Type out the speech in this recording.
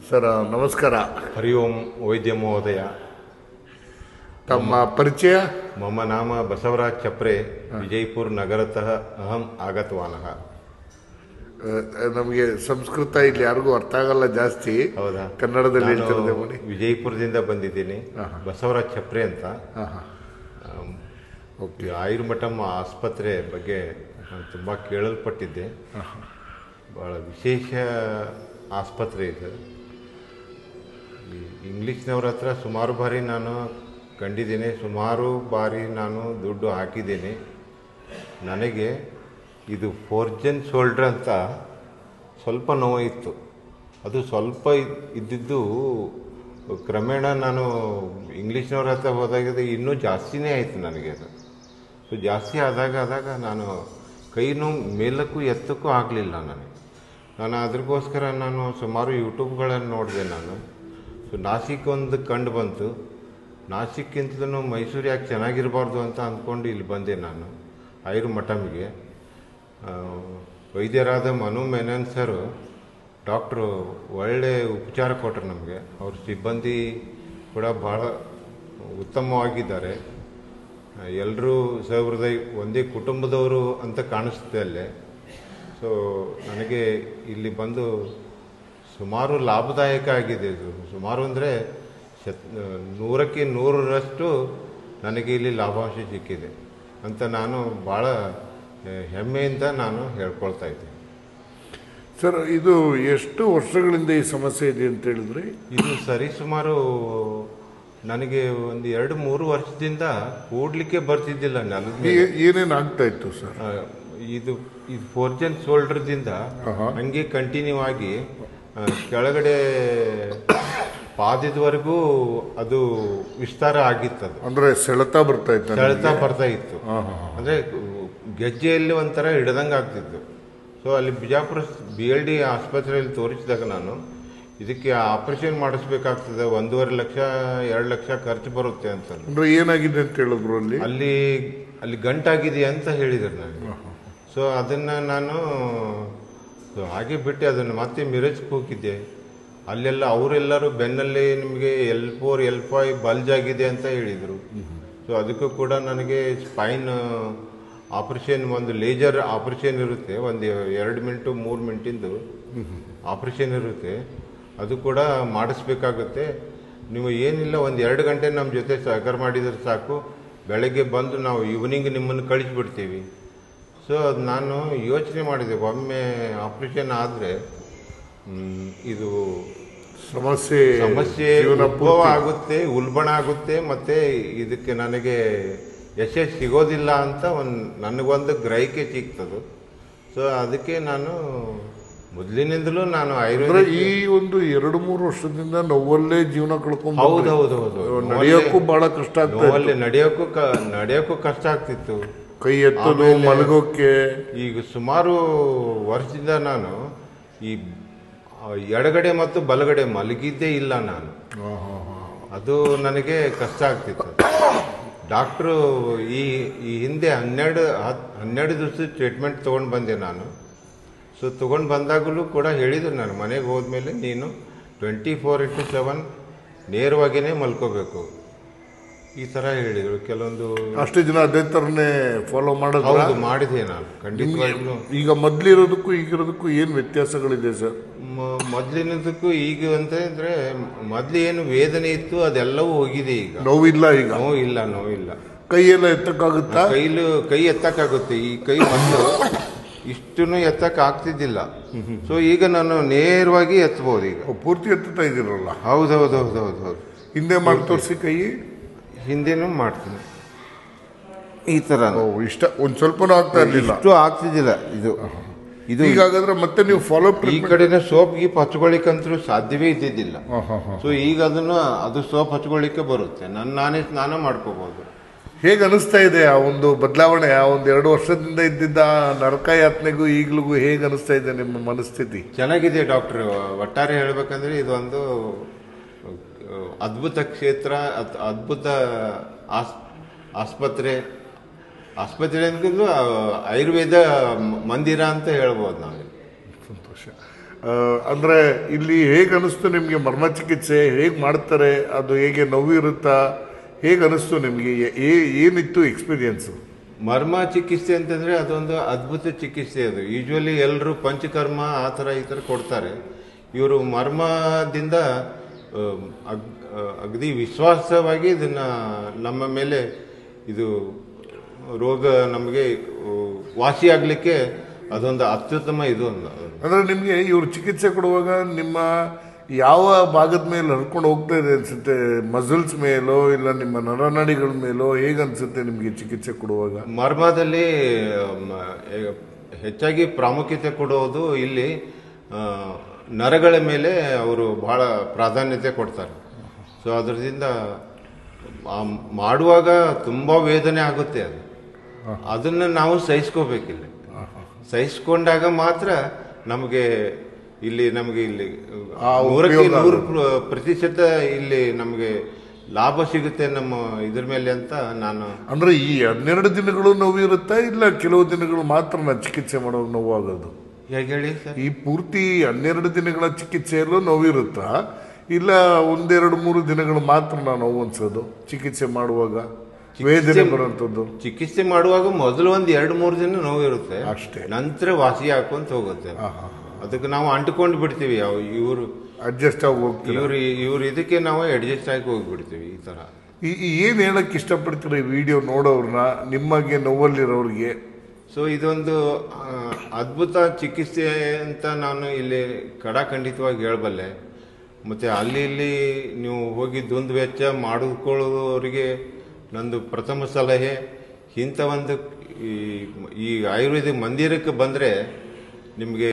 Sir ನಮಸ್ಕಾರ ಹರಿ ಓಂ ವೈದ್ಯ ಮಹೋದಯ ತಮ್ಮ ಪರಿಚಯ ಮಮ ನಾಮ ಬಸವರಾಜ್ ಚಪ್ರೆ ವಿಜಯಪುರ ನಗರತಃ ಅಹಂ ಆಗತವಾನಃ ನಮಗೆ ಸಂಸ್ಕೃತ ಇಲ್ಲಿ ಯಾರಿಗೂ ಅರ್ಥ ಆಗಲ್ಲ ಜಾಸ್ತಿ ಹೌದಾ ಕನ್ನಡದಲ್ಲಿ ನಾನು ಹೇಳ್ತಿರೋದೇ ಮಾಡಿ ವಿಜಯಪುರದಿಂದ ಬಂದಿದ್ದೀನಿ ಬಸವರಾಜ್ ಚಪ್ರೆ ಅಂತ ಹಾಂ ಹಾಂ ಆಮ್, ಓಕೆ ಈ ಆಯುರ್ಮಠಂ ಆಸ್ಪತ್ರೆ ಬಗ್ಗೆ ನಾನು ತುಂಬ ಕೇಳಲ್ಪಟ್ಟಿದ್ದೆ ಭಾಳ ವಿಶೇಷ ಆಸ್ಪತ್ರೆ ಇದು ಈ ಇಂಗ್ಲೀಷ್ನವ್ರ ಹತ್ರ ಸುಮಾರು ಬಾರಿ ನಾನು ಕಂಡಿದ್ದೀನಿ ಸುಮಾರು ಬಾರಿ ನಾನು ದುಡ್ಡು ಹಾಕಿದ್ದೀನಿ ನನಗೆ ಇದು ಫೋರ್ಜನ್ ಶೋಲ್ಡ್ರ್ ಅಂತ ಸ್ವಲ್ಪ ನೋವಿತ್ತು ಅದು ಸ್ವಲ್ಪ ಇದ್- ಇದ್ದಿದ್ದು ಕ್ರಮೇಣ ನಾನು ಇಂಗ್ಲೀಷ್ನವ್ರ ಹತ್ರ ಹೋದಾಗ ಇನ್ನೂ ಜಾಸ್ತಿನೇ ಆಯಿತು ನನಗೆ ಅದು ಸೊ ಜಾಸ್ತಿ ಆದಾಗ ಆದಾಗ ನಾನು ಕೈನೂ ಮೇಲಕ್ಕೂ ಎತ್ತಕ್ಕೂ ಆಗಲಿಲ್ಲ ನನಗೆ ನಾನು ಅದ್ರಗೋಸ್ಕರ ನಾನು ಸುಮಾರು ಯೂಟ್ಯೂಬ್ಗಳನ್ನು ನೋಡಿದೆ ನಾನು ಸೊ ನಾಸಿಕ್ ಒಂದು ಕಂಡು ಬಂತು ನಾಸಿಕ್ಕಿಂತಲೂ ಮೈಸೂರು ಯಾಕೆ ಚೆನ್ನಾಗಿರಬಾರ್ದು ಅಂತ ಅಂದ್ಕೊಂಡು ಇಲ್ಲಿ ಬಂದೆ ನಾನು ಆಯುರ್ ಮಠಮಿಗೆ ಆ, ವೈದ್ಯರಾದ ಮನು ಮೆನನ್ ಸರ್ ಡಾಕ್ಟ್ರು ಒಳ್ಳೆ ಉಪಚಾರ ಕೊಟ್ಟರು ನಮಗೆ ಅವ್ರ ಸಿಬ್ಬಂದಿ ಕೂಡ ಭಾಳ ಉತ್ತಮವಾಗಿದ್ದಾರೆ ಎಲ್ಲರೂ ಸಹೃದಯ ಒಂದೇ ಕುಟುಂಬದವರು ಅಂತ ಕಾಣಿಸುತ್ತೆ ಅಲ್ಲೇ ಸೊ ನನಗೆ ಇಲ್ಲಿ ಬಂದು ಸುಮಾರು ಲಾಭದಾಯಕ ಆಗಿದೆ ಇದು ಸುಮಾರು ಅಂದರೆ ಶತ್ ನೂರಕ್ಕೆ ನೂರರಷ್ಟು ನನಗೆ ಇಲ್ಲಿ ಲಾಭಾಂಶ ಸಿಕ್ಕಿದೆ ಅಂತ ನಾನು ಭಾಳ ಆ, ಹೆಮ್ಮೆಯಿಂದ ನಾನು ಹೇಳ್ಕೊಳ್ತಾ ಇದ್ದೀನಿ ಸರ್ ಇದು ಎಷ್ಟು ವರ್ಷಗಳಿಂದ ಈ ಸಮಸ್ಯೆ ಇದೆ ಅಂತ ಹೇಳಿದ್ರಿ ಇದು ಸರಿ ಸುಮಾರು ನನಗೆ ಒಂದು ಎರಡು ಮೂರು ವರ್ಷದಿಂದ ಕೂಡ್ಲಿಕ್ಕೆ ಬರ್ತಿದ್ದಿಲ್ಲ ನೆಲದ ಮೇಲೆ. ಏ- ಏನೇನ್ ಆಗ್ತಾ ಇತ್ತು ಸರ್ ಆ, ಇದು ಇದು ಫೋರ್ಜನ್ ಶೋಲ್ಡರ್ದಿಂದ ಆಹಾ. ಹಂಗೆ ಕಂಟಿನ್ಯೂ ಆಗಿ ಆ, ಕೆಳಗಡೆ ಪಾದದವರೆಗೂ ಅದು ವಿಸ್ತಾರ ಆಗಿತ್ತದು ಅಂದ್ರೆ ಸೆಳೆತ ಬರ್ತಾ ಇತ್ತು ಸೆಳೆತ ಬರ್ತಾ ಇತ್ತು ಹಾ, ಹಾ, ಹಾ. ಅಂದ್ರೆ ಗೆಜ್ಜೆಯಲ್ಲಿ ಒಂಥರ ಹಿಡ್ದಂಗೆ ಆಗ್ತಿತ್ತು ಸೊ ಅಲ್ಲಿ ಬಿಜಾಪುರ ಬಿ ಎಲ್ ಡಿ ಆಸ್ಪತ್ರೆಯಲ್ಲಿ ತೋರಿಸಿದಾಗ ನಾನು ಇದಕ್ಕೆ ಆಪರೇಷನ್ ಮಾಡಿಸ್ಬೇಕಾಗ್ತದೆ ಒಂದೂವರೆ ಲಕ್ಷ ಎರಡು ಲಕ್ಷ ಖರ್ಚು ಬರುತ್ತೆ ಅಂತ ಅಂದ್ರೆ ಏನಾಗಿದೆ ಅಂತ ಹೇಳಿದ್ರು ಅಲ್ಲಿ ಅಲ್ಲಿ ಅಲ್ಲಿ ಗಂಟಾಗಿದೆ ಅಂತ ಹೇಳಿದರು ನನಗೆ ಸೊ ಅದನ್ನ ನಾನು ಸೊ ಹಾಗೆ ಬಿಟ್ಟು ಅದನ್ನು ಮತ್ತೆ ಮಿರಜ್ ಹೋಗಿದ್ದೆ ಅಲ್ಲೆಲ್ಲ ಅವರೆಲ್ಲರೂ ಬೆನ್ನಲ್ಲಿ ನಿಮಗೆ L four L five bulge ಆಗಿದೆ ಅಂತ ಹೇಳಿದರು ಸೊ ಅದಕ್ಕೂ ಕೂಡ ನನಗೆ ಸ್ಪೈನ್ ಆಪರೇಷನ್ ಒಂದು ಲೇಜರ್ ಆಪರೇಷನ್ ಇರುತ್ತೆ ಒಂದು ಎರಡು ಮಿನಿಟು ಮೂರು ಮಿನಿಟಿಂದು ಆಪರೇಷನ್ ಇರುತ್ತೆ ಅದು ಕೂಡ ಮಾಡಿಸ್ಬೇಕಾಗುತ್ತೆ ನೀವು ಏನಿಲ್ಲ ಒಂದು ಎರಡು ಗಂಟೆ ನಮ್ಮ ಜೊತೆ ಸಹಕಾರ ಮಾಡಿದರೆ ಸಾಕು ಬೆಳಗ್ಗೆ ಬಂದು ನಾವು ಈವ್ನಿಂಗ್ ನಿಮ್ಮನ್ನು ಕಳಿಸ್ಬಿಡ್ತೀವಿ ಸೊ ಅದು ನಾನು ಯೋಚನೆ ಮಾಡಿದೆ ಒಮ್ಮೆ ಆಪರೇಷನ್ ಆದರೆ ಇದು ಸಮಸ್ಯೆ ಸಮಸ್ಯೆ ಜೀವನ ಉದ್ಭವ ಪೂರ್ತಿ. ಆಗುತ್ತೆ ಉಲ್ಬಣ ಆಗುತ್ತೆ ಮತ್ತೆ ಇದಕ್ಕೆ ನನಗೆ ಯಶಸ್ಸು ಸಿಗೋದಿಲ್ಲ ಅಂತ ಒಂದು ನನಗೊಂದು ಗ್ರಹಿಕೆ ಸಿಗ್ತದೆ ಸೊ ಅದಕ್ಕೆ ನಾನು ಮೊದಲಿನಿಂದಲೂ ನಾನು ಅಂದ್ರೆ ಆಯುರ್ವೇದ ಈ ಒಂದು ಎರಡು ಮೂರು ವರ್ಷದಿಂದ ನೋವಲ್ಲೇ ಜೀವನ ಕಳ್ಕೊಂಡ್ ಹೌದು ಬಂದ್ರಿ. ಹೌದು ಹೌದು ನಡೆಯೋಕ್ಕೂ ಬಹಳ ಕಷ್ಟ ಆಗ್ತಾ ಇತ್ತು ನೋವಲ್ಲಿ ನಡೆಯೋಕ್ಕೂ ಕ ನಡೆಯೋಕ್ಕೂ ಕಷ್ಟ ಆಗ್ತಿತ್ತು ಕೈ ಎತ್ತೋದು ಆಮೇಲೆ- ಮಲಗೋಕೆ ಈಗ ಸುಮಾರು ವರ್ಷದಿಂದ ನಾನು ಈ ಆ, ಎಡಗಡೆ ಮತ್ತು ಬಲಗಡೆ ಮಲಗಿದ್ದೇ ಇಲ್ಲ ನಾನು ಅದು ನನಗೆ ಕಷ್ಟ ಆಗ್ತಿತ್ತು ಡಾಕ್ಟ್ರು ಈ ಈ ಹಿಂದೆ ಹನ್ನೆರಡು ಹತ್ ಹನ್ನೆರಡು ದಿವಸ ಟ್ರೀಟ್ಮೆಂಟ್ ತೊಗೊಂಡು ಬಂದೆ ನಾನು ಸೊ ತೊಗೊಂಡು ಬಂದಾಗಲೂ ಕೂಡ ಹೇಳಿದ್ರು ನಾನು ಮನೆಗೆ ಹೋದ್ಮೇಲೆ ನೀನು ಟ್ವೆಂಟಿ ಫೋರ್ ಇಂಟು ಸೆವೆನ್ ನೇರವಾಗಿಯೇ ಮಲ್ಕೋಬೇಕು ಈ ಥರ ಹೇಳಿದರು ಕೆಲವೊಂದು ಅಷ್ಟು ದಿನ ಅದೇ ತರನೇ ಫಾಲೋ ಮಾಡೋದ್ರ ಹೌದು ಮಾಡಿದೆ ನಾನು ಖಂಡಿತವಾಗ್ಲೂ ಈಗ ಮೊದ್ಲಿರೋದಕ್ಕೂ ಈಗಿರೋದಕ್ಕೂ ಏನ್ ವ್ಯತ್ಯಾಸಗಳಿದೆ ಸರ್ ಮ- ಮೊದ್ಲಿನದಕ್ಕೂ ಈಗ ಅಂತಂದ್ರೆ ಮೊದ್ಲು ಏನು ವೇದನೆ ಇತ್ತು ಅದೆಲ್ಲವೂ ಹೋಗಿದೆ ಈಗ ನೋವಿಲ್ಲ ಈಗ ನೋವಿಲ್ಲ ನೋವಿಲ್ಲ ಕೈ ಎಲ್ಲ ಎತ್ತಕ್ಕಾಗುತ್ತಾ ಕೈಲು ಕೈ ಎತ್ತಕ್ಕಾಗುತ್ತೆ ಈ ಕೈ ಮೊದಲು ಇಷ್ಟನ್ನು ಎತ್ತಕ್ ಆಗ್ತಿದ್ದಿಲ್ಲ ಸೊ ಈಗ ನಾನು ನೇರವಾಗಿ ಎತ್ತಬಹುದು ಈಗ ಓ, ಪೂರ್ತಿ ಎತ್ತುತ್ತಾ ಇದಿರಲ್ಲ ಹೌದು ಹೌದು ಹೌದು ಹೌದು ಹೌದು ಹಿಂದೆ ಮಾಡಿ ತೋರಿಸಿ ಕೈ ಹಿಂದೆನೂ ಮಾಡ್ತೀನಿ ಈ ತರ ಓ ಇಷ್ಟ ಒಂದ್ ಸ್ವಲ್ಪನೂ ಆಗ್ತಾ ಇರ್ಲಿಲ್ಲ ಇಷ್ಟು ಆಗ್ತಿದ್ದಿಲ್ಲ ಇದು ಇದು ಈಗ ಹಾಗಾದ್ರೆ ಮತ್ತೆ ನೀವು ಫಾಲೋ ಈ ಕಡೆನೇ ಸೋಪ್ ಗೀಪ್ ಹಚ್ಕೊಳ್ಳಿಕ್ಕಂತೂ ಸಾಧ್ಯವೇ ಇದ್ದಿದ್ದಿಲ್ಲ ಸೊ ಈಗ ಅದನ್ನ ಅದು ಸೋಪ್ ಹಚ್ಕೊಳ್ಳಿಕ್ಕೆ ಬರುತ್ತೆ ನನ್ನ ನಾನೇ ಸ್ನಾನ ಮಾಡ್ಕೋಬಹುದು ಹೇಗೆ ಅನಿಸ್ತಾ ಇದೆ ಆ ಒಂದು ಬದಲಾವಣೆ ಆ ಒಂದು ಎರಡು ವರ್ಷದಿಂದ ಇದ್ದಿದ್ದ ನರಕ ಯಾತ್ನೆಗೂ ಈಗ್ಲಿಗೂ ಹೇಗೆ ಅನಿಸ್ತಾ ಇದೆ ನಿಮ್ಮ ಮನಸ್ಥಿತಿ ಚೆನ್ನಾಗಿದೆ ಡಾಕ್ಟರ್ ಒಟ್ಟಾರೆ ಹೇಳ್ಬೇಕಂದ್ರೆ ಇದೊಂದು ಅಹ್, ಅದ್ಭುತ ಕ್ಷೇತ್ರ ಅದ್- ಅದ್ಭುತ ಆಸ್ ಆಸ್ಪತ್ರೆ ಆಸ್ಪತ್ರೆ ಅಂದ್ರೂ ಆಯುರ್ವೇದ ಮ- ಮಂದಿರ ಅಂತ ಹೇಳ್ಬೋದು ನಾವು ಸಂತೋಷ ಆ, ಅಂದ್ರೆ ಇಲ್ಲಿ ಹೇಗೆ ಅನಿಸ್ತು ನಿಮಗೆ ಮರ್ಮ ಚಿಕಿತ್ಸೆ ಹೇಗೆ ಮಾಡ್ತಾರೆ ಅದು ಹೇಗೆ ನೋವು ಇರುತ್ತಾ ಹೇಗೆ ಅನಿಸ್ತು ನಿಮಗೆ ಏನಿತ್ತು ಎಕ್ಸ್ಪೀರಿಯನ್ಸ್ ಮರ್ಮ ಚಿಕಿತ್ಸೆ ಅಂತಂದ್ರೆ ಅದೊಂದು ಅದ್ಭುತ ಚಿಕಿತ್ಸೆ ಅದು ಯೂಶ್ವಲಿ ಎಲ್ಲರೂ ಪಂಚಕರ್ಮ ಆ ಥರ ಈ ಥರ ಕೊಡ್ತಾರೆ ಇವರು ಮರ್ಮದಿಂದ ಅಹ್, ಅಗ್- ಅಹ್, ಅಗದಿ ವಿಶ್ವಾಸವಾಗಿ ಇದನ್ನ ನಮ್ಮ ಮೇಲೆ ಇದು ರೋಗ ನಮಗೆ ಅಹ್, ವಾಸಿಯಾಗಲಿಕ್ಕೆ ಅದೊಂದು ಅತ್ಯುತ್ತಮ ಇದು ಒಂದು ಅಂದ್ರೆ ನಿಮಗೆ ಇವ್ರು ಚಿಕಿತ್ಸೆ ಕೊಡುವಾಗ ನಿಮ್ಮ ಯಾವ ಭಾಗದ ಮೇಲೆ ಹರ್ಕೊಂಡು ಹೋಗ್ತಾ ಇದೆ ಅನ್ಸುತ್ತೆ ಮಸಲ್ಸ್ ಮೇಲೋ ಇಲ್ಲ ನಿಮ್ಮ ನರನಾಡಿಗಳ ಮೇಲೋ ಹೇಗೆ ಅನ್ಸುತ್ತೆ ನಿಮಗೆ ಚಿಕಿತ್ಸೆ ಕೊಡುವಾಗ ಮರ್ಮದಲ್ಲಿ ಮ, ಎ- ಹೆಚ್ಚಾಗಿ ಪ್ರಾಮುಖ್ಯತೆ ಕೊಡೋದು ಇಲ್ಲಿ ಆ, ನರಗಳ ಮೇಲೆ ಅವರು ಬಹಳ ಪ್ರಾಧಾನ್ಯತೆ ಕೊಡ್ತಾರೆ ಸೊ ಅದರಿಂದ ಆ ಮಾಡುವಾಗ ತುಂಬಾ ವೇದನೆ ಆಗುತ್ತೆ ಅದು ಅದನ್ನ ನಾವು ಸಹಿಸ್ಕೋಬೇಕಿಲ್ಲಿ ಸಹಿಸ್ಕೊಂಡಾಗ ಮಾತ್ರ ನಮಗೆ ಇಲ್ಲಿ ನಮಗೆ ಇಲ್ಲಿ ಆ ನೂರಕ್ಕೆ ಉಪಯೋಗ ನೂರು ಪ್ರ- ಪ್ರತಿಶತ ಇಲ್ಲಿ ನಮಗೆ ಲಾಭ ಸಿಗುತ್ತೆ ನಮ್ಮ ಇದ್ರ ಮೇಲೆ ಅಂತ ನಾನು ಅಂದ್ರೆ ಈ ಹನ್ನೆರಡು ದಿನಗಳು ನೋವು ಇರುತ್ತಾ ಇಲ್ಲ ಕೆಲವು ದಿನಗಳು ಮಾತ್ರ ನಾ ಚಿಕಿತ್ಸೆ ಮಾಡುವಾಗ ನೋವಾಗೋದು ಹೇಗೆ ಹೇಳಿ ಸರ್ ಈ ಪೂರ್ತಿ ಹನ್ನೆರಡು ದಿನಗಳ ಚಿಕಿತ್ಸೆಯಲ್ಲೂ ನೋವಿರುತ್ತಾ ಇಲ್ಲ ಒಂದೆರಡು ಮೂರು ದಿನಗಳು ಮಾತ್ರ ನಾವು ನೋವು ಅನ್ಸೋದು ಚಿಕಿತ್ಸೆ ಮಾಡುವಾಗ ವೇದನೆ ಬರುವಂಥದ್ದು ಚಿಕಿತ್ಸೆ ಮಾಡುವಾಗ ಮೊದಲು ಒಂದ್ ಎರಡು ಮೂರು ದಿನ ನೋವು ಇರುತ್ತೆ ಅಷ್ಟೇ. ನಂತರ ವಾಸಿ ಹಾಕೊಂತ ಹೋಗುತ್ತೆ ಅದಕ್ಕೆ ನಾವು ಅಂಟ್ಕೊಂಡು ಬಿಡ್ತೀವಿ ಯಾವ ಇವರು ಅಡ್ಜಸ್ಟ್ ಆಗಿ ಹೋಗ್ತೀವಿ ಇವ್ರು ಇವ್ರ ಇದಕ್ಕೆ ನಾವು ಅಡ್ಜಸ್ಟ್ ಆಗಿ ಹೋಗ್ಬಿಡ್ತೀವಿ ಈ ತರ ಈ ಈ ಏನ್ ಹೇಳಕ್ ಇಷ್ಟಪಡ್ತೀರ ಈ ವಿಡಿಯೋ ನೋಡೋರ್ನ ನಿಮಗೆ ನೋವಲ್ಲಿರೋರಿಗೆ ಸೊ ಇದೊಂದು ಆ, ಅದ್ಭುತ ಚಿಕಿತ್ಸೆ ಅಂತ ನಾನು ಇಲ್ಲಿ ಕಡಾಖಂಡಿತವಾಗಿ ಹೇಳಬಲ್ಲೆ ಮತ್ತೆ ಅಲ್ಲಿ ಇಲ್ಲಿ ನೀವು ಹೋಗಿ ದುಂದು ವೆಚ್ಚ ಮಾಡಿಕೊಳ್ಳೋರಿಗೆ ನಂದು ಪ್ರಥಮ ಸಲಹೆ ಇಂಥ ಒಂದು ಈ ಈ ಆಯುರ್ವೇದಿಕ್ ಮಂದಿರಕ್ಕೆ ಬಂದರೆ ನಿಮಗೆ